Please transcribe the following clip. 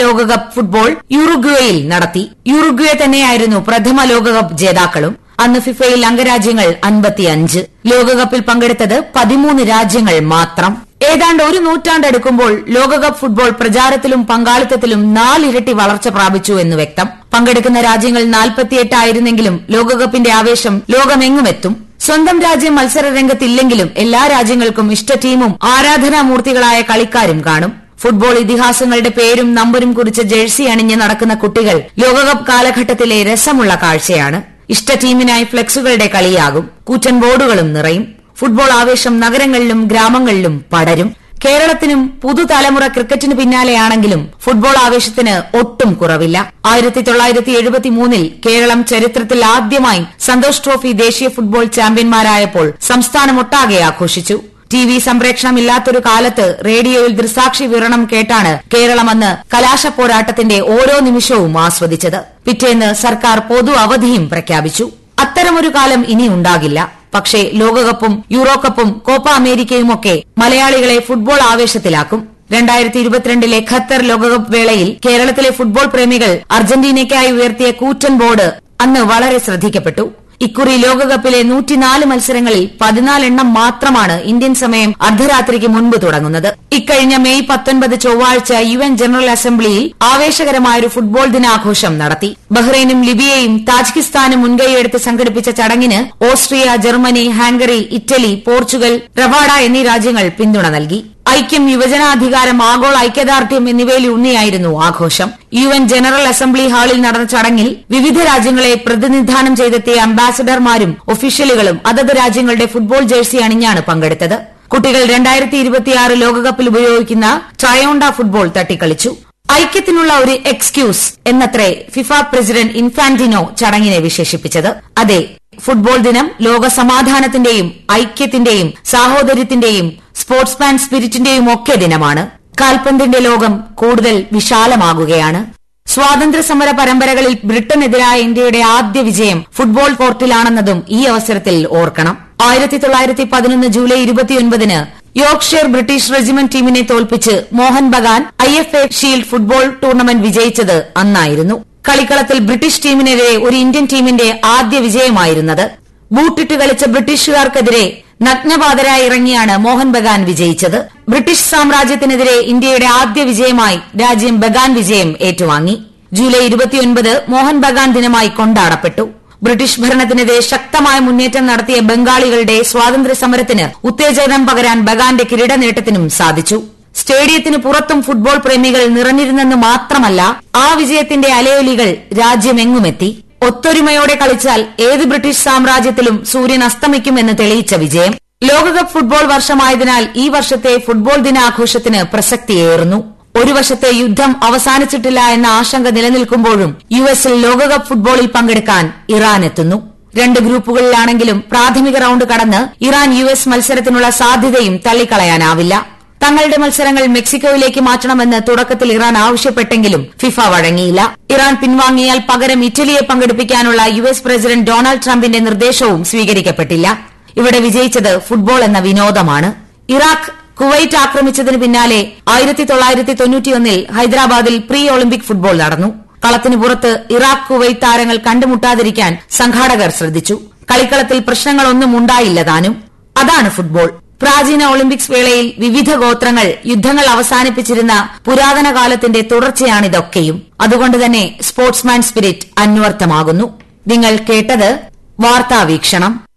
ലോകകപ്പ് ഫുട്ബോൾ യുറുഗ്വേയിൽ നടത്തി യുറുഗ്വേ തന്നെയായിരുന്നു പ്രഥമ ലോകകപ്പ് ജേതാക്കളും അന്ന് ഫിഫയിൽ അംഗരാജ്യങ്ങൾ അൻപത്തിയഞ്ച് ലോകകപ്പിൽ പങ്കെടുത്തത് പതിമൂന്ന് രാജ്യങ്ങൾ മാത്രം ഏതാണ്ട് ഒരു നൂറ്റാണ്ടെടുക്കുമ്പോൾ ലോകകപ്പ് ഫുട്ബോൾ പ്രചാരത്തിലും പങ്കാളിത്തത്തിലും നാലിരട്ടി വളർച്ച പ്രാപിച്ചു എന്ന് വ്യക്തം പങ്കെടുക്കുന്ന രാജ്യങ്ങൾ നാൽപ്പത്തിയെട്ടായിരുന്നെങ്കിലും ലോകകപ്പിന്റെ ആവേശം ലോകമെങ്ങുമെത്തും സ്വന്തം രാജ്യം മത്സര രംഗത്തില്ലെങ്കിലും എല്ലാ രാജ്യങ്ങൾക്കും ഇഷ്ട ടീമും ആരാധനാമൂർത്തികളായ കളിക്കാരും കാണും ഫുട്ബോൾ ഇതിഹാസങ്ങളുടെ പേരും നമ്പരും കുറിച്ച ജേഴ്സി അണിഞ്ഞ് നടക്കുന്ന കുട്ടികൾ ലോകകപ്പ് കാലഘട്ടത്തിലെ രസമുള്ള കാഴ്ചയാണ് ഇഷ്ട ടീമിനായി ഫ്ലെക്സുകളുടെ കളിയാകും കൂറ്റൻ ബോർഡുകളും നിറയും ഫുട്ബോൾ ആവേശം നഗരങ്ങളിലും ഗ്രാമങ്ങളിലും പടരും കേരളത്തിനും പുതുതലമുറ ക്രിക്കറ്റിന് പിന്നാലെയാണെങ്കിലും ഫുട്ബോൾ ആവേശത്തിന് ഒട്ടും കുറവില്ല ആയിരത്തി തൊള്ളായിരത്തി എഴുപത്തിമൂന്നിൽ കേരളം ചരിത്രത്തിൽ ആദ്യമായി സന്തോഷ് ട്രോഫി ദേശീയ ഫുട്ബോൾ ചാമ്പ്യന്മാരായപ്പോൾ സംസ്ഥാനമൊട്ടാകെ ആഘോഷിച്ചു ടി വി സംപ്രേഷണമില്ലാത്തൊരു കാലത്ത് റേഡിയോയിൽ ദൃസാക്ഷി വിവരണം കേട്ടാണ് കേരളം അന്ന് കലാശ പോരാട്ടത്തിന്റെ ഓരോ നിമിഷവും ആസ്വദിച്ചത് പിറ്റേന്ന് സർക്കാർ പൊതു അവധിയും പ്രഖ്യാപിച്ചു അത്തരമൊരു കാലം ഇനി ഉണ്ടാകില്ല പക്ഷേ ലോകകപ്പും യൂറോ കപ്പും കോപ്പ അമേരിക്കയുമൊക്കെ മലയാളികളെ ഫുട്ബോൾ ആവേശത്തിലാക്കും രണ്ടായിരത്തി ഇരുപത്തിരണ്ടിലെ ഖത്തർ ലോകകപ്പ് വേളയിൽ കേരളത്തിലെ ഫുട്ബോൾ പ്രേമികൾ അർജന്റീനയ്ക്കായി ഉയർത്തിയ കൂറ്റൻ ബോർഡ് അന്ന് വളരെ ശ്രദ്ധിക്കപ്പെട്ടു ഇക്കുറി ലോകകപ്പിലെ നൂറ്റിനാല് മത്സരങ്ങളിൽ പതിനാലെണ്ണം മാത്രമാണ് ഇന്ത്യൻ സമയം അർദ്ധരാത്രിക്ക് മുൻപ് തുടങ്ങുന്നത് ഇക്കഴിഞ്ഞ മെയ് പത്തൊൻപത് ചൊവ്വാഴ്ച യു എൻ ജനറൽ അസംബ്ലിയിൽ ആവേശകരമായൊരു ഫുട്ബോൾ ദിനാഘോഷം നടത്തി ബഹ്റൈനും ലിബിയയും താജിക്കിസ്ഥാനും മുൻകൈയെടുത്ത് സംഘടിപ്പിച്ച ചടങ്ങിന് Austria Germany Hungary Italy Portugal Rwanda എന്നീ രാജ്യങ്ങൾ പിന്തുണ നൽകി ഐക്യം യുവജനാധികാരം ആഗോള ഐക്യദാർഢ്യം എന്നിവയിലൂന്നിയായിരുന്നു ആഘോഷം യു എൻ ജനറൽ അസംബ്ലി ഹാളിൽ നടന്ന ചടങ്ങിൽ വിവിധ രാജ്യങ്ങളെ പ്രതിനിധാനം ചെയ്തെത്തിയ അംബാസഡർമാരും ഒഫീഷ്യലുകളും അതത് രാജ്യങ്ങളുടെ ഫുട്ബോൾ ജേഴ്സി അണിഞ്ഞാണ് പങ്കെടുത്തത് കുട്ടികൾ രണ്ടായിരത്തി ഇരുപത്തിയാറ് ലോകകപ്പിൽ ഉപയോഗിക്കുന്ന ട്രയോണ്ട ഫുട്ബോൾ തട്ടിക്കളിച്ചു ഐക്യത്തിനുള്ള ഒരു എക്സ്ക്യൂസ് എന്നത്രേ ഫിഫ പ്രസിഡന്റ് ഇൻഫാന്റിനോ ചടങ്ങിനെ വിശേഷിപ്പിച്ചത് അതെ ഫുട്ബോൾ ദിനം ലോക സമാധാനത്തിന്റെയും ഐക്യത്തിന്റെയും സാഹോദര്യത്തിന്റെയും സ്പോർട്സ്മാൻ സ്പിരിറ്റിന്റെയും ഒക്കെ ദിനമാണ് കാൽപന്തിന്റെ ലോകം കൂടുതൽ വിശാലമാകുകയാണ് സ്വാതന്ത്ര്യ സമര പരമ്പരകളിൽ ബ്രിട്ടനെതിരായ ഇന്ത്യയുടെ ആദ്യ വിജയം ഫുട്ബോൾ കോർട്ടിലാണെന്നതും ഈ അവസരത്തിൽ ഓർക്കണം ആയിരത്തി തൊള്ളായിരത്തി പതിനൊന്ന് ജൂലൈ ഇരുപത്തിയൊൻപതിന് യോർക്ക്ഷയർ ബ്രിട്ടീഷ് റെജിമെന്റ് ടീമിനെ തോൽപ്പിച്ച് Mohun Bagan I F A shield football tournament വിജയിച്ചത് അന്നായിരുന്നു കളിക്കളത്തിൽ ബ്രിട്ടീഷ് ടീമിനെതിരെ ഒരു ഇന്ത്യൻ ടീമിന്റെ ആദ്യ വിജയമായിരുന്നത് ബൂട്ടിട്ട് കളിച്ച ബ്രിട്ടീഷുകാർക്കെതിരെ നഗ്നപാതരായി ഇറങ്ങിയാണ് മോഹൻ ബഗാൻ വിജയിച്ചത് ബ്രിട്ടീഷ് സാമ്രാജ്യത്തിനെതിരെ ഇന്ത്യയുടെ ആദ്യ വിജയമായി രാജ്യം ബഗാൻ വിജയം ഏറ്റുവാങ്ങി ജൂലൈ ഇരുപത്തിയൊൻപത് മോഹൻ ബഗാൻ ദിനമായി കൊണ്ടാടപ്പെട്ടു ബ്രിട്ടീഷ് ഭരണത്തിനെതിരെ ശക്തമായ മുന്നേറ്റം നടത്തിയ ബംഗാളികളുടെ സ്വാതന്ത്ര്യ സമരത്തിന് ഉത്തേജനം പകരാൻ ബഗാന്റെ കിരീട നേട്ടത്തിനും സാധിച്ചു സ്റ്റേഡിയത്തിന് പുറത്തും ഫുട്ബോൾ പ്രേമികൾ നിറഞ്ഞിരുന്നെന്ന് മാത്രമല്ല ആ വിജയത്തിന്റെ അലയൊലികൾ രാജ്യമെങ്ങുമെത്തി ഒത്തൊരുമയോടെ കളിച്ചാൽ ഏത് ബ്രിട്ടീഷ് സാമ്രാജ്യത്തിലും സൂര്യൻ അസ്തമിക്കുമെന്ന് തെളിയിച്ച വിജയം ലോകകപ്പ് ഫുട്ബോൾ വർഷമായതിനാൽ ഈ വർഷത്തെ ഫുട്ബോൾ ദിനാഘോഷത്തിന് പ്രസക്തിയേറുന്നു ഒരു വശത്തെ യുദ്ധം അവസാനിച്ചിട്ടില്ല എന്ന ആശങ്ക നിലനിൽക്കുമ്പോഴും യു എസിൽ ലോകകപ്പ് ഫുട്ബോളിൽ പങ്കെടുക്കാൻ ഇറാൻ എത്തുന്നു രണ്ട് ഗ്രൂപ്പുകളിലാണെങ്കിലും പ്രാഥമിക റൌണ്ട് കടന്ന് ഇറാൻ യു എസ് മത്സരത്തിനുള്ള സാധ്യതയും തള്ളിക്കളയാനാവില്ല തങ്ങളുടെ മത്സരങ്ങൾ മെക്സിക്കോയിലേക്ക് മാറ്റണമെന്ന് തുടക്കത്തിൽ ഇറാൻ ആവശ്യപ്പെട്ടെങ്കിലും ഫിഫ വഴങ്ങിയില്ല ഇറാൻ പിൻവാങ്ങിയാൽ പകരം ഇറ്റലിയെ പങ്കെടുപ്പിക്കാനുള്ള യു എസ് പ്രസിഡന്റ് ഡൊണാൾഡ് ട്രംപിന്റെ നിർദ്ദേശവും സ്വീകരിക്കപ്പെട്ടില്ല ഇവിടെ വിജയിച്ചത് ഫുട്ബോൾ എന്ന വിനോദമാണ് ഇറാഖ് കുവൈറ്റ് ആക്രമിച്ചതിന് പിന്നാലെ ആയിരത്തി തൊള്ളായിരത്തി തൊണ്ണൂറ്റിയൊന്നിൽ ഹൈദരാബാദിൽ പ്രീ ഒളിമ്പിക് ഫുട്ബോൾ നടന്നു കളത്തിന് പുറത്ത് ഇറാഖ് കുവൈറ്റ് താരങ്ങൾ കണ്ടുമുട്ടാതിരിക്കാൻ സംഘാടകർ ശ്രദ്ധിച്ചു കളിക്കളത്തിൽ പ്രശ്നങ്ങളൊന്നും ഉണ്ടായില്ല താനും അതാണ് ഫുട്ബോൾ പ്രാചീന ഒളിമ്പിക്സ് വേളയിൽ വിവിധ ഗോത്രങ്ങൾ യുദ്ധങ്ങൾ അവസാനിപ്പിച്ചിരുന്ന പുരാതന കാലത്തിന്റെ തുടർച്ചയാണിതൊക്കെയും അതുകൊണ്ട് തന്നെ സ്പോർട്സ്മാൻ സ്പിരിറ്റ് അന്വർത്ഥമാകുന്നു നിങ്ങൾ കേട്ടത് വാർത്താവീക്ഷണം